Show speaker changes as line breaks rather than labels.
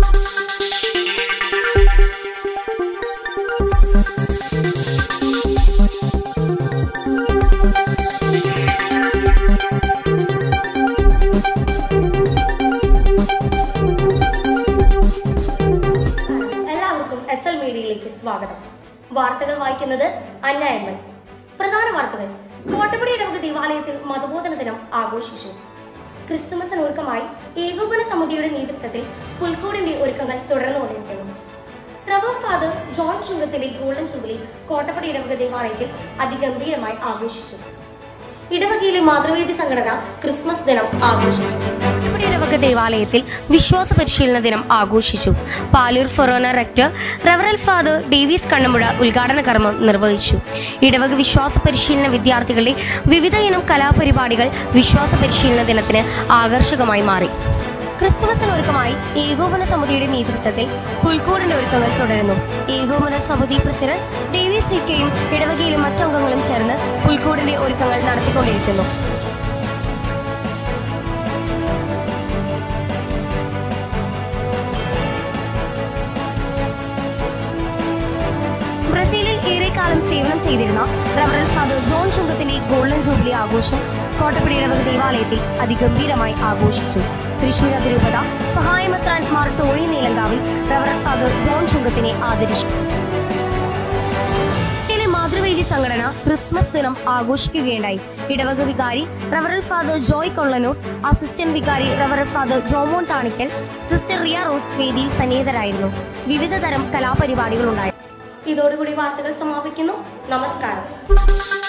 എല്ലാവർക്കും S L മീഡിയയിലേക്ക് സ്വാഗതം വാർത്തകൾ വായിക്കുന്നത് അന്യായങ്ങൾ പ്രധാന വാർത്തകൾ കോട്ടപ്പടി ഇടവക ദേവാലയത്തിൽ മതബോധന ദിനം ആഘോഷിച്ചു ക്രിസ്തുമസിന് ഒരുക്കമായി ഏകോപന സമിതിയുടെ നേതൃത്വത്തിൽ പുൽക്കൂടിന്റെ ഒരുക്കങ്ങൾ തുടർന്നുകൊണ്ടിരിക്കുന്നു റവർ ഫാദർ ജോൺ ചുങ്കത്തിന്റെ ഗോൾഡൻ ജൂബിലി കോട്ടപ്പടി ഇടവക ദേവാലയത്തിൽ അതിഗംഭീരമായി ആഘോഷിച്ചു ഇടവകയിലെ മാതൃവേദി സംഘടന ക്രിസ്മസ് ദിനം ആഘോഷിച്ചു കോട്ടപ്പടി ഇടവക ദേവാലയത്തിൽ വിശ്വാസ പരിശീലന ദിനം ആഘോഷിച്ചു പാലൂർ ഫൊറോന റെക്ടർ റവറൽ ഫാദർ ഡേവിസ് കണ്ണമ്പുഴ ഉദ്ഘാടന കർമ്മം നിർവഹിച്ചു ഇടവക വിശ്വാസ പരിശീലന വിദ്യാർത്ഥികളുടെ വിവിധ ഇനം കലാപരിപാടികൾ വിശ്വാസ പരിശീലന ദിനത്തിന് ആകർഷകമായി മാറി ക്രിസ്തുമസിനൊരുക്കമായി ഏകോപന സമിതിയുടെ നേതൃത്വത്തിൽ പുൽക്കൂടിന്റെ ഒരുക്കങ്ങൾ തുടരുന്നു ഏകോപന സമിതി പ്രസിഡന്റ് ഡേവിസ് സി കെയും ഇടവകയിലെ മറ്റംഗങ്ങളും ചേർന്ന് പുൽക്കൂടിന്റെ ഒരുക്കങ്ങൾ നടത്തിക്കൊണ്ടിരിക്കുന്നു ബ്രസീലിൽ ഏറെക്കാലം സേവനം ചെയ്തിരുന്ന റവറൽ ഫാദർ ജോൺ ചുങ്കത്തിന്റെ ഗോൾഡൻ ജൂബിലി ആഘോഷം കോട്ടപ്പടി ഇടവക ദേവാലയത്തിൽ അതിഗംഭീരമായി ആഘോഷിച്ചു തൃശൂർ അതിരൂപത സഹായമെത്താൻ മാർ ടോണി നീലങ്കാവിൽ റവറൽ ഫാദർ ജോൺ ചുങ്കത്തിനെ ആദരിച്ചു യിലെ മാതൃവേദി സംഘടന ക്രിസ്മസ് ദിനം ആഘോഷിക്കുകയുണ്ടായി ഇടവക വികാരി റവറൽ ഫാദർ ജോയ് കൊള്ളനൂർ അസിസ്റ്റന്റ് വികാരി റവറൽ father Jomon Thanikkal sister Riya Rose വേദിയിൽ സന്നിഹിതരായിരുന്നു വിവിധ തരം കലാപരിപാടികളുണ്ടായി ഇതോടുകൂടി വാർത്തകൾ സമാപിക്കുന്നു നമസ്കാരം